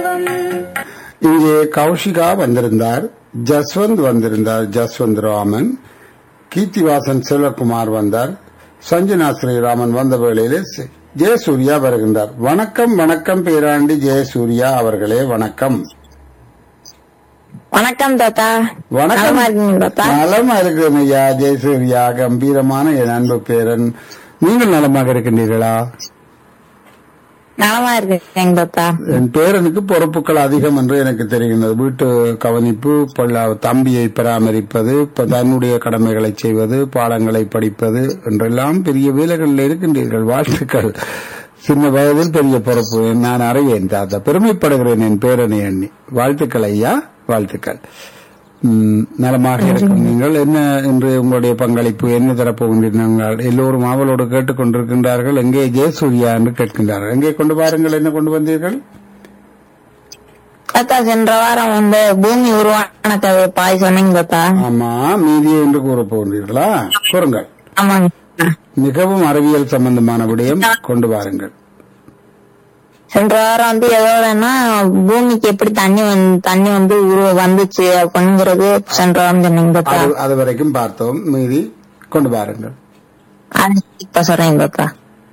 இங்கே கௌஷிகா வந்திருந்தார் ஜஸ்வந்த் வந்திருந்தார் ஜஸ்வந்த் ராமன் கீர்த்திவாசன் செல்வகுமார் வந்தார் சஞ்சனா ஸ்ரீராமன் வந்த வேளையிலே சி- ஜெயசூர்யா வருகின்றார் வணக்கம் வணக்கம் பேராண்டி ஜெயசூர்யா அவர்களே வணக்கம் வணக்கம் தாத்தா வணக்கம் நலமா இருக்கீங்க தாத்தா நலமா இருக்கிறேன் ஐயா ஜெயசூர்யா கம்பீரமான என் அன்பு பேரன் நீங்கள் நலமாக இருக்கின்றீர்களா நலமா இருக்கேங்க தாத்தா என் பேரனுக்கு பொறுப்புகள் அதிகம் என்று எனக்கு தெரிகின்றது வீட்டு கவனிப்பு பள்ள தம்பியை பராமரிப்பது இப்ப தன்னுடைய கடமைகளை செய்வது பாடங்களை படிப்பது என்றெல்லாம் பெரிய வேலைகளில் இருக்கின்றீர்கள் வாழ்த்துக்கள் சின்ன வயதில் பெரிய பொறுப்பு நான் அறிவேன் தாத்தா பெருமைப்படுகிறேன் என் பேரனை எண்ணி வாழ்த்துக்கள் ஐயா வாழ்த்துக்கள் ம், நலமாக இருக்கும் நீங்கள் என்ன என்று உங்களுடைய பங்களிப்பு என்ன தரப்போகின்றீர்கள் எல்லோரும் ஆவலோடு கேட்டுக்கொண்டிருக்கின்றார்கள் எங்கே ஜெயசூர்யா என்று கேட்கின்றார்கள் எங்கே கொண்டு வாருங்கள் என்ன கொண்டு வந்தீர்கள் தாத்தா சென்ற வாரம் வந்து பூமி உருவான கதை பாய் சொன்னீங்க தாத்தா ஆமா மீதி என்று கூற போகின்றீர்களா கூறுங்கள் ஆமாங்க தாத்தா. மிகவும் அறிவியல் சம்பந்தமான விடயம் கொண்டு வாருங்கள் சென்ற வாரம் வந்து எதோடனா பூமிக்கு எப்படி தண்ணி வந்து தண்ணி வந்து உருவ வந்துச்சு அப்படிங்கிறது சென்ற வாரம் சொன்னீங்க தாத்தா அது அது வரைக்கும் பார்த்தோம் மீதி கொண்டு வாருங்கள் அது இப்ப சொல்றேங்க தாத்தா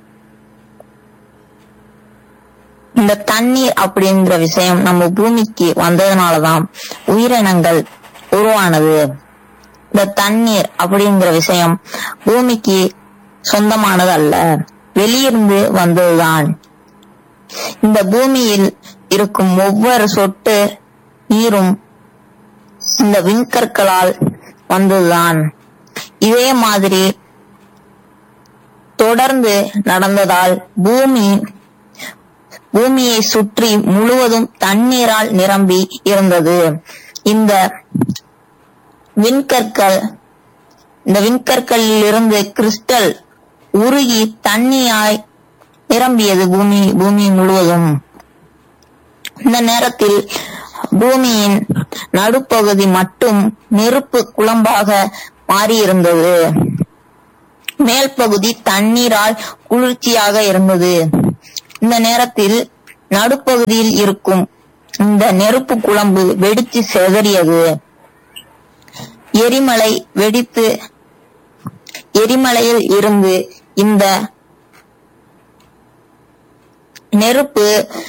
இந்த தண்ணீர் அப்படிங்கிற விஷயம் நம்ம பூமிக்கு வந்ததுனாலதான் உயிரினங்கள் உருவானது இந்த தண்ணீர் அப்படிங்கிற விஷயம் பூமிக்கு சொந்தமானது அல்ல வெளியிருந்து வந்ததுதான் இந்த பூமியில் இருக்கும் ஒவ்வொரு சொட்டு நீரும் இந்த விண்கற்களால் வந்ததுதான் இதே மாதிரி தொடர்ந்து நடந்ததால் பூமி பூமியை சுற்றி முழுவதும் தண்ணீரால் நிரம்பி இருந்தது இந்த விண்கற்கள் இந்த விண்கற்களில் இருந்து கிறிஸ்டல் உருகி தண்ணியாய் நிரம்பியது பூமி பூமி முழுவதும் இந்த நேரத்தில் பூமியின் நடுப்பகுதி மட்டும் நெருப்பு குழம்பாக மாறியிருந்தது மேல் பகுதி தண்ணீரால் குளிர்ச்சியாக இருந்தது இந்த நேரத்தில் நடுப்பகுதியில் இருக்கும் இந்த நெருப்பு குழம்பு வெடித்து செதறியது எரிமலை வெடித்து எரிமலையில் இருந்து இந்த நெருப்பு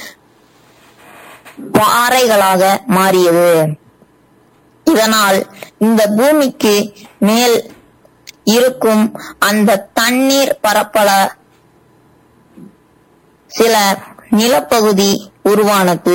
பாறைகளாக மாறியது இதனால் இந்த பூமிக்கு மேல் இருக்கும் அந்த தண்ணீர் பரப்பள சில நிலப்பகுதி உருவானது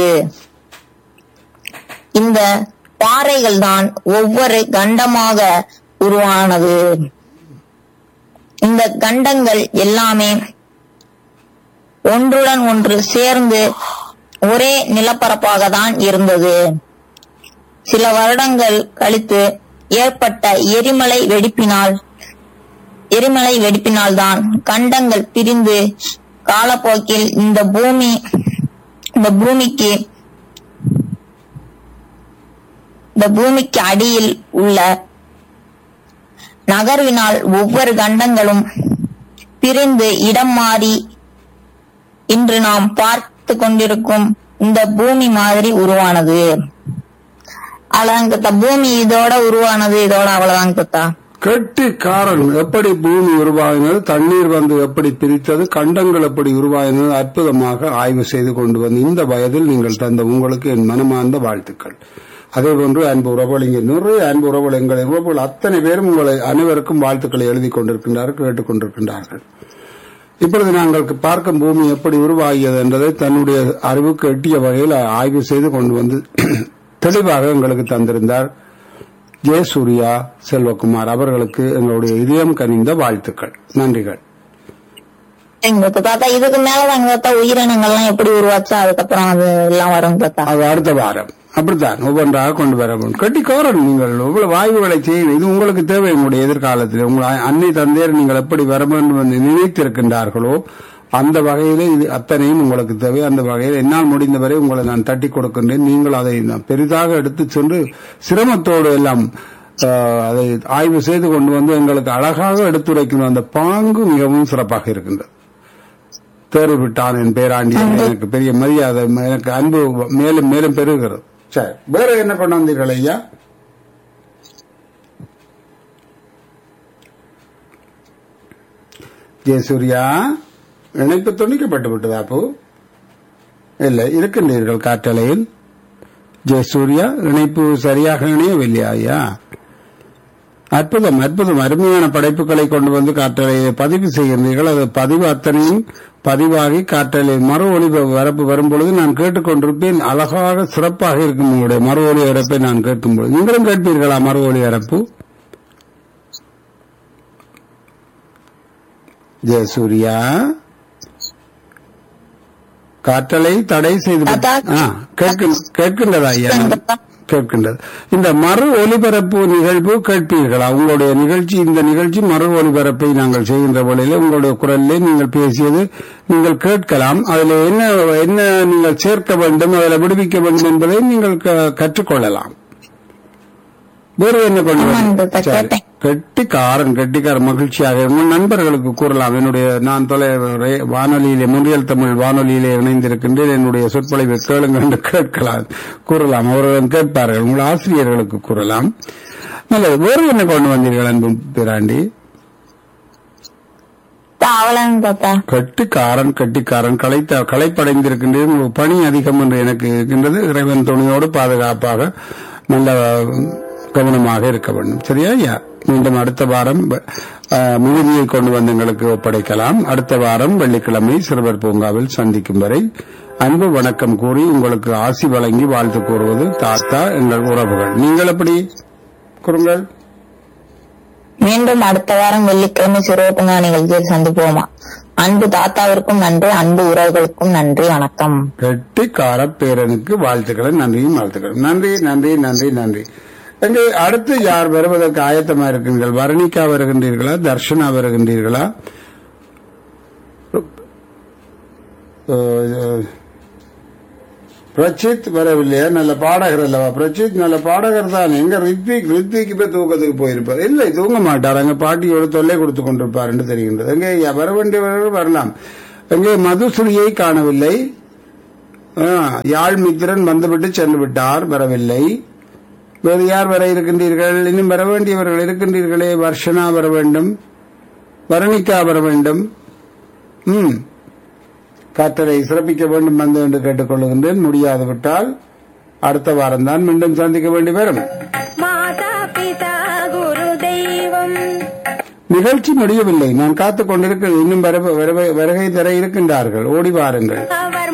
இந்த பாறைகள் தான் ஒவ்வொரு கண்டமாக உருவானது இந்த கண்டங்கள் எல்லாமே ஒன்றுடன் ஒன்று சேர்ந்து ஒரே நிலப்பரப்பாக தான் இருந்தது சில வருடங்கள் கழித்து ஏற்பட்ட எரிமலை வெடிப்பினால் எரிமலை வெடிப்பினால் தான் கண்டங்கள் பிரிந்து காலப்போக்கில் இந்த பூமி இந்த பூமிக்கு இந்த பூமிக்கு அடியில் உள்ள நகர்வினால் ஒவ்வொரு கண்டங்களும் பிரிந்து இடம் மாறி இன்று நாம் பார்த்து கொண்டிருக்கும் இந்த பூமி மாதிரி உருவானது அவ்வளவுதாங்க பூமி இதோட உருவானது இதோட அவ்வளவுதாங்க தத்தா கெட்டிக்காரன் எப்படி பூமி உருவாகினது தண்ணீர் வந்து எப்படி பிரித்தது கண்டங்கள் எப்படி உருவாகினது அற்புதமாக ஆய்வு செய்து கொண்டு வந்து இந்த வயதில் நீங்கள் தந்த உங்களுக்கு என் மனமார்ந்த வாழ்த்துக்கள் அதே போன்று அன்பு உறவுகள் இங்கே நிறைய அன்பு உறவுகள் எங்கள் உறவுகள் அத்தனை பேரும் உங்களை அனைவருக்கும் வாழ்த்துக்களை எழுதி கொண்டிருக்கின்றார்கள் கேட்டுக் கொண்டிருக்கின்றார்கள் இப்பொழுது நாங்கள் பார்க்கும் பூமி எப்படி உருவாகியது என்பதை தன்னுடைய அறிவுக்கு எட்டிய வகையில் ஆய்வு செய்து கொண்டு வந்து தெளிவாக எங்களுக்கு தந்திருந்தார் ஜெயசூர்யா செல்வகுமார் அவர்களுக்கு எங்களுடைய இதயம் கனிந்த வாழ்த்துக்கள் நன்றிகள் எங்க தாத்தா இதுக்கு மேலதாங்க தாத்தா உயிரினங்கள்லாம் எப்படி உருவாச்சா அதுக்கப்புறம் அது எல்லாம் வரும் தாத்தா அது அடுத்த வாரம் அப்படித்தான் ஒவ்வொன்றாக கொண்டு வர வேண்டும் கட்டிக்கோரன் நீங்கள் இவ்வளவு ஆய்வுகளை செய்யுங்கள் இது உங்களுக்கு தேவை உங்களுடைய எதிர்காலத்தில் உங்கள் அன்னை தந்தையர் நீங்கள் எப்படி வர வேண்டும் என்று நினைத்திருக்கின்றார்களோ அந்த வகையிலே இது அத்தனையும் உங்களுக்கு தேவை அந்த வகையில் என்னால் முடிந்தவரை உங்களை நான் தட்டி கொடுக்கின்றேன் நீங்கள் அதை நான் பெரிதாக எடுத்து சென்று சிரமத்தோடு எல்லாம் ஆஹ், அதை ஆய்வு செய்து கொண்டு வந்து எங்களுக்கு அழகாக எடுத்துரைக்கணும் அந்த பாங்கு மிகவும் சிறப்பாக இருக்கின்றது தேர்வு விட்டான் என் பேராண்டி எனக்கு பெரிய மரியாதை எனக்கு அன்பு மேலும் மேலும் பெருகிறது சரி வேற என்ன கொண்டு வந்தீர்கள் ஐயா ஜெயசூர்யா இணைப்பு துண்டிக்கப்பட்டு விட்டதா அப்போ இல்லை இருக்கின்றீர்கள் காற்றலையில் ஜெயசூர்யா இணைப்பு சரியாக இணையவில்லையா ஐயா அற்புதம் அற்புதம் அருமையான படைப்புகளை கொண்டு வந்து காற்றலையை பதிவு செய்கின்றீர்கள் அது பதிவு அத்தனையும் பதிவாகி காற்றலை மறு ஒளிபரப்பு வரும்பொழுது நான் கேட்டுக்கொண்டிருப்பேன் அழகாக சிறப்பாக இருக்கும் உங்களுடைய மறு ஒளிபரப்பை நான் கேட்கும்பொழுது நீங்களும் கேட்பீர்களா மறு ஒளிபரப்பு ஜெயசூர்யா காற்றலை தடை செய்து தாத்தா. ஆ, கேட்கின்ற- கேட்கின்றதா ஐயா கேட்கின்றது இந்த மறு ஒலிபரப்பு நிகழ்வு கேட்பீர்களா உங்களுடைய நிகழ்ச்சி இந்த நிகழ்ச்சி மறு ஒலிபரப்பை நாங்கள் செய்கின்ற வேளையில் உங்களுடைய குரலிலே நீங்கள் பேசியது நீங்கள் கேட்கலாம் அதில் என்ன என்ன நீங்கள் சேர்க்க வேண்டும் அதில் விடுவிக்க வேண்டும் என்பதை நீங்கள் க- கற்றுக்கொள்ளலாம் வேறு என்ன கொண்டு ஆமாங்க, வந்து- இப்ப சரி. கேட்டேன். கெட்டிக்காரன் கெட்டிக்காரன் மகிழ்ச்சியாக உங்கள் நண்பர்களுக்கு கூறலாம் என்னுடைய நான் தொலை ரே- வானொலியிலே முன்றியல் தமிழ் வானொலியிலே இணைந்திருக்கின்றேன் என்னுடைய சொற்பொழிவை கேளுங்கள் என்று கேட்கலாம் கூறலாம் அவர்களும் கேட்பார்கள் உங்கள் ஆசிரியர்களுக்கு கூறலாம் நல்லது வேறு என்ன கொண்டு வந்தீர்கள் அன்பு பிராண்டி அவ்வளவு தாத்தா கட்டிக்காரன் கட்டிக்காரன் களைத்த களைப்படைந்திருக்கின்றது உங்களுக்கு பணி அதிகம் என்று எனக்கு இருக்கின்றது இறைவன் துணையோடு பாதுகாப்பாக நல்ல கவனமாக இருக்க வேண்டும் சரியா ஐயா மீண்டும் அடுத்த வாரம் அஹ், மிகுதியை கொண்டு வந்து எங்களுக்கு ஒப்படைக்கலாம் அடுத்த வாரம் வெள்ளிக்கிழமை சிறுவர் பூங்காவில் சந்திக்கும் வரை அன்பு வணக்கம் கூறி உங்களுக்கு ஆசி வழங்கி வாழ்த்து கூறுவது தாத்தா எங்கள் உறவுகள் நீங்கள் எப்படி கூறுங்கள் மீண்டும் அடுத்த வாரம் வெள்ளிக்கிழமை சிறுவட்டுங்கா நிகழ்ச்சியில் சந்திப்போமா அன்பு தாத்தாவிற்கும் நன்றி அன்பு உறவுகளுக்கும் நன்றி வணக்கம் கெட்டிக்கார பேரனுக்கு வாழ்த்துக்களை நன்றியும் வாழ்த்துக்கள் நன்றி நன்றி நன்றி நன்றி எங்கே அடுத்து யார் வருவதற்கு ஆயத்தமா இருக்கின்றீர்கள் வர்ணிகா வருகின்றீர்களா தர்ஷனா வருகின்றீர்களா அஹ், பிரச்சித் வரவில்லையா நல்ல பாடகர் அல்லவா பிரச்சித் நல்ல பாடகர் தான் எங்க ரித்விக் ரித்விக் இப்ப தூக்கத்துக்கு போயிருப்பார் இல்லை தூங்க மாட்டார் அங்க பாட்டியோட தொல்லை கொடுத்து கொண்டிருப்பார் என்று தெரிகின்றது எங்கே வர வேண்டியவர்கள் வரலாம் எங்கே மதுஸ்ரீயை காணவில்லை ஆ, யாழ் மித்திரன் வந்துவிட்டு சென்று விட்டார் வரவில்லை வேறு யார் வர இருக்கின்றீர்கள் இன்னும் வர வேண்டியவர்கள் இருக்கின்றீர்களே வர்ஷனா வர வேண்டும் வர்ணிகா வர வேண்டும் ம் காற்றலை சிறப்பிக்க வேண்டும் வந்து என்று கேட்டுக்கொள்கின்றேன் முடியாது விட்டால் அடுத்த வாரம் தான் மீண்டும் சந்திக்க வேண்டி வரும் மாதா பிதா குரு தெய்வம் நிகழ்ச்சி முடியவில்லை நான் காத்துக் கொண்டிருக்கிறேன் இன்னும் வர- வர- வருகை தர இருக்கின்றார்கள் ஓடி வாருங்கள் அவர்